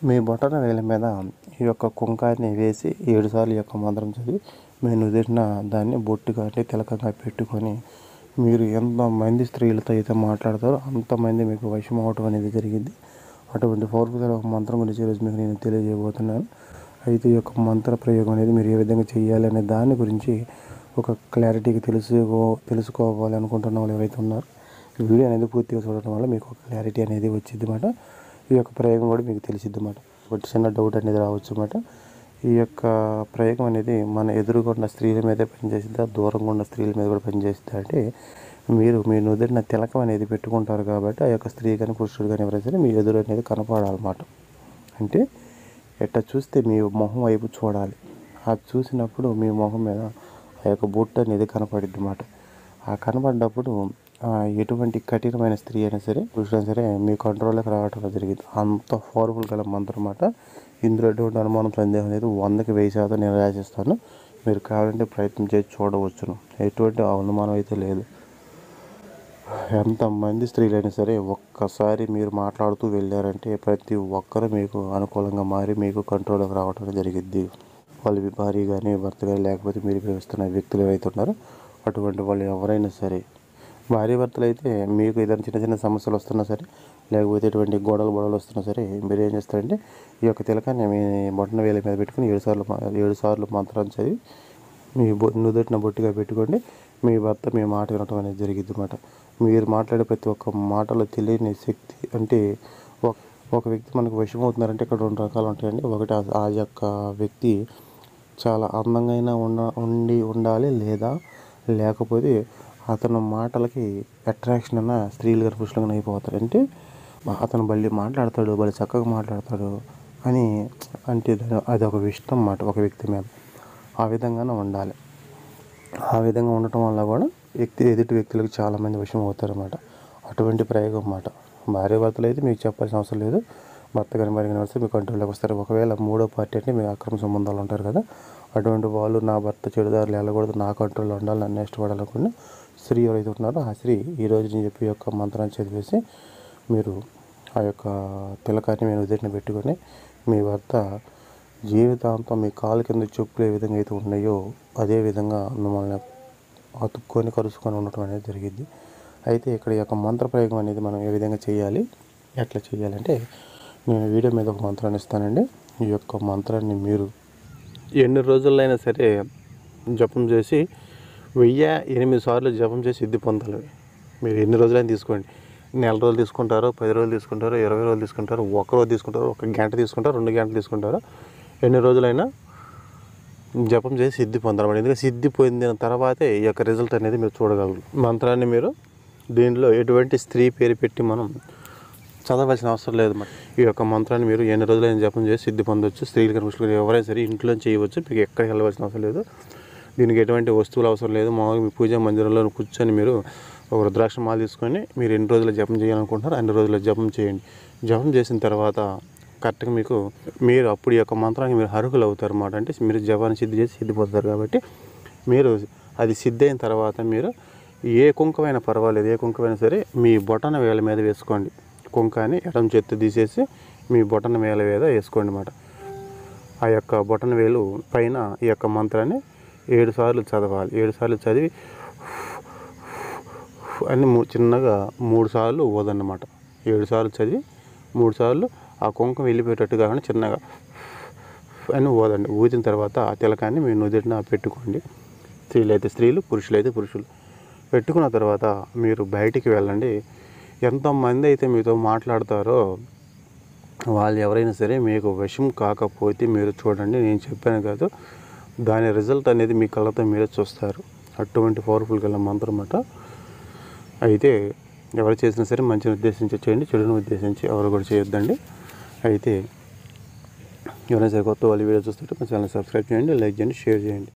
మీ బొటన వేల మీద ఈ యొక్క కుంకాన్ని వేసి ఏడుసార్లు ఈ యొక్క మంత్రం చదివి మీ నుదిటిన దాన్ని బొట్టుగా అంటే తిలకంగా పెట్టుకొని మీరు ఎంతమంది స్త్రీలతో అయితే మాట్లాడతారో అంతమంది మీకు వశం అవటం అనేది జరిగింది అటువంటి పవర్ఫుల్ ఒక మంత్రం గురించి ఈరోజు మీకు నేను తెలియజేయబోతున్నాను అయితే ఈ యొక్క మంత్ర ప్రయోగం అనేది మీరు ఏ విధంగా చేయాలి అనే దాని గురించి ఒక క్లారిటీకి తెలుసుకో తెలుసుకోవాలి అనుకుంటున్న వాళ్ళు ఎవరైతే ఉన్నారో ఈ వీడియో అనేది పూర్తిగా చూడటం వల్ల మీకు ఒక క్లారిటీ అనేది వచ్చింది అన్నమాట ఈ యొక్క ప్రయోగం కూడా మీకు తెలిసిద్ది అన్నమాట ఒక చిన్న డౌట్ అనేది రావచ్చు అన్నమాట ఈ యొక్క ప్రయోగం అనేది మన ఎదురుగా ఉన్న స్త్రీల మీదే పనిచేస్తుందా దూరంగా ఉన్న స్త్రీల మీద కూడా పనిచేస్తుందా అంటే మీరు మీ నుదిరిన తిలకం అనేది పెట్టుకుంటారు కాబట్టి ఆ యొక్క స్త్రీ కానీ పురుషుడు కానీ ఎవరైనా సరే మీ ఎదురు అనేది కనపడాలన్నమాట అంటే ఎట్లా చూస్తే మీ మొహం వైపు చూడాలి అది చూసినప్పుడు మీ మొహం మీద ఆ యొక్క బొట్టు అనేది కనపడిద్ది అన్నమాట ఆ కనపడ్డప్పుడు ఆ, ఎటువంటి కఠినమైన స్త్రీ అయినా సరే పురుషుడైనా సరే మీ కంట్రోల్లోకి రావటం జరిగింది అంత పవర్ఫుల్ గల మంత్రం అన్నమాట ఇందులో ఎటువంటి అనుమానం సందేహం లేదు వందకి వెయ్యి శాతం నేను రాసిస్తాను మీరు కావాలంటే ప్రయత్నం చేసి చూడవచ్చును ఎటువంటి అనుమానం అయితే లేదు ఎంతమంది స్త్రీలైనా సరే ఒక్కసారి మీరు మాట్లాడుతూ వెళ్ళారంటే ప్రతి ఒక్కరు మీకు అనుకూలంగా మారి మీకు కంట్రోల్లోకి రావడం జరిగిద్ది వాళ్ళ భార్య కానీ భర్త కానీ లేకపోతే మీరు ప్రేమిస్తున్న వ్యక్తులు ఏవైతే ఉన్నారో అటువంటి వాళ్ళు ఎవరైనా సరే భార్య భర్తలు అయితే మీకు ఏదైనా చిన్న చిన్న సమస్యలు వస్తున్నా సరే లేకపోతే ఎటువంటి గొడవలు గొడవలు వస్తున్నా సరే మీరు ఏం చేస్తారంటే ఈ యొక్క తిలకాన్ని మీ బొట్టన వేల మీద పెట్టుకుని ఏడు సార్లు ఏడు సార్లు మంత్రం చదివి మీ బొ నుదుటిన బొట్టిగా పెట్టుకోండి మీ భర్త మీ మాట వినటం అనేది జరిగింది అనమాట మీరు మాట్లాడే ప్రతి ఒక్క మాటలో తెలియని శక్తి అంటే ఒక ఒక వ్యక్తి మనకు వశమవుతున్నారంటే ఇక్కడ రెండు రకాలు ఉంటాయండి ఒకటి ఆ- ఆ యొక్క వ్యక్తి చాలా అందంగా అయినా ఉండ ఉండి ఉండాలి లేదా లేకపోతే అతను మాటలకి అట్రాక్షన్ అన్న స్త్రీలు గారు పురుషులు కానీ అయిపోతారు అంటే అతను బళ్ళీ మాట్లాడతాడు బలి చక్కగా మాట్లాడతాడు అని అంటే దాని- అది ఒక ఇష్టం అన్నమాట ఒక వ్యక్తి మీద ఆ విధంగానే ఉండాలి ఆ విధంగా ఉండటం వల్ల కూడా వ్యక్తి ఎదుటి వ్యక్తులకు చాలామంది వశం అవుతారన్నమాట అటువంటి ప్రయోగం అన్నమాట భార్య భర్తలు అయితే మీకు చెప్పాల్సిన అవసరం లేదు భర్త కానీ భార్య కానీ వస్తే మీ కంట్రోల్లోకి వస్తారు ఒకవేళ మూడో పార్టీ అంటే మీ అక్రమ సంబంధాలు ఉంటారు కదా అటువంటి వాళ్ళు నా భర్త చెడుదారులు వెళ్ళకూడదు నా కంట్రోల్లో ఉండాలి నన్ను ఇష్టపడాలనుకున్న స్త్రీ ఎవరైతే ఉన్నారో ఆ స్త్రీ ఈ రోజు నేను చెప్పి యొక్క మంత్రాన్ని చదివేసి మీరు ఆ యొక్క తిలకాన్ని మీరు ఉదయం పెట్టుకొని మీ భర్త జీవితాంతం మీ కాలు కింద చెప్పులు ఏ విధంగా అయితే ఉన్నాయో అదే విధంగా మిమ్మల్ని అతుక్కొని కరుచుకొని ఉండటం అనేది జరిగింది అయితే ఇక్కడ ఈ యొక్క మంత్ర ప్రయోగం అనేది మనం ఏ విధంగా చేయాలి ఎట్లా చేయాలంటే నేను వీడియో మీద ఒక మంత్రాన్ని ఇస్తానండి ఈ యొక్క మంత్రాన్ని మీరు ఎన్ని రోజులైనా సరే జపం చేసి వెయ్యి ఎనిమిది సార్లు జపం చేసి సిద్ధి పొందాలి మీరు ఎన్ని రోజులైనా తీసుకోండి నెల రోజులు తీసుకుంటారో పది రోజులు తీసుకుంటారో ఇరవై రోజులు తీసుకుంటారో ఒక రోజు తీసుకుంటారో ఒక గంట తీసుకుంటారో రెండు గంటలు తీసుకుంటారో ఎన్ని రోజులైనా జపం చేసి సిద్ధి పొందాలి ఎందుకంటే సిద్ధి పొందిన తర్వాతే ఈ యొక్క రిజల్ట్ అనేది మీరు చూడగలరు మంత్రాన్ని మీరు దీనిలో ఎటువంటి స్త్రీ పేరు పెట్టి మనం చదవాల్సిన అవసరం లేదు మరి ఈ యొక్క మంత్రాన్ని మీరు ఎన్ని రోజులైనా జపం చేసి సిద్ధి పొందొచ్చు స్త్రీలు కానీ పురుషులు కానీ ఎవరైనా సరే ఇంట్లో చేయవచ్చు మీకు ఎక్కడికి వెళ్ళవలసిన అవసరం లేదు దీనికి ఎటువంటి వస్తువులు అవసరం లేదు మామూలుగా మీ పూజా మందిరంలో కూర్చొని మీరు ఒక రుద్రాక్ష మాల తీసుకొని మీరు ఎన్ని రోజులు జపం చేయాలనుకుంటున్నారో అన్ని రోజులు జపం చేయండి జపం చేసిన తర్వాత కరెక్ట్గా మీకు మీరు అప్పుడు ఈ యొక్క మంత్రానికి మీరు అర్హులు అవుతారు అన్నమాట అంటే మీరు జపాన్ని సిద్ధి చేసి సిద్ధిపోతారు కాబట్టి మీరు అది సిద్ధి అయిన తర్వాత మీరు ఏ కుంకమైనా పర్వాలేదు ఏ కుంకమైనా సరే మీ బొటన వేల మీద వేసుకోండి కుంకాన్ని ఎడం చేత్తో తీసేసి మీ బొటన వేల మీద వేసుకోండి అన్నమాట ఆ యొక్క బొటన వేలు పైన ఈ యొక్క మంత్రాన్ని ఏడు సార్లు చదవాలి ఏడు సార్లు చదివి అని మూ- చిన్నగా మూడు సార్లు ఊదన్నమాట ఏడు సార్లు చదివి మూడు సార్లు ఆ కుంకం వెళ్ళిపోయేటట్టు కాకుండా చిన్నగా అని ఊదండి ఊదిన తర్వాత ఆ తిలకాన్ని మీ నుదిటిన పెట్టుకోండి స్త్రీలు అయితే స్త్రీలు పురుషులు అయితే పురుషులు పెట్టుకున్న తర్వాత మీరు బయటికి వెళ్ళండి ఎంతమంది అయితే మీతో మాట్లాడతారో వాళ్ళు ఎవరైనా సరే మీకు వశం కాకపోతే మీరు చూడండి నేను చెప్పాను కాదు దాని రిజల్ట్ అనేది మీ కళ్ళతో మీరే చూస్తారు అటువంటి పవర్ఫుల్ గల మంత్రం అన్నమాట అయితే ఎవరు చేసినా సరే మంచిని ఉద్దేశించి చేయండి చెడుని ఉద్దేశించి ఎవరు కూడా చేయొద్దండి అయితే ఎవరైనా సరే కొత్త వాళ్ళు వీడియో చూస్తుంటే మా ఛానల్ సబ్స్క్రైబ్ చేయండి లైక్ చేయండి షేర్ చేయండి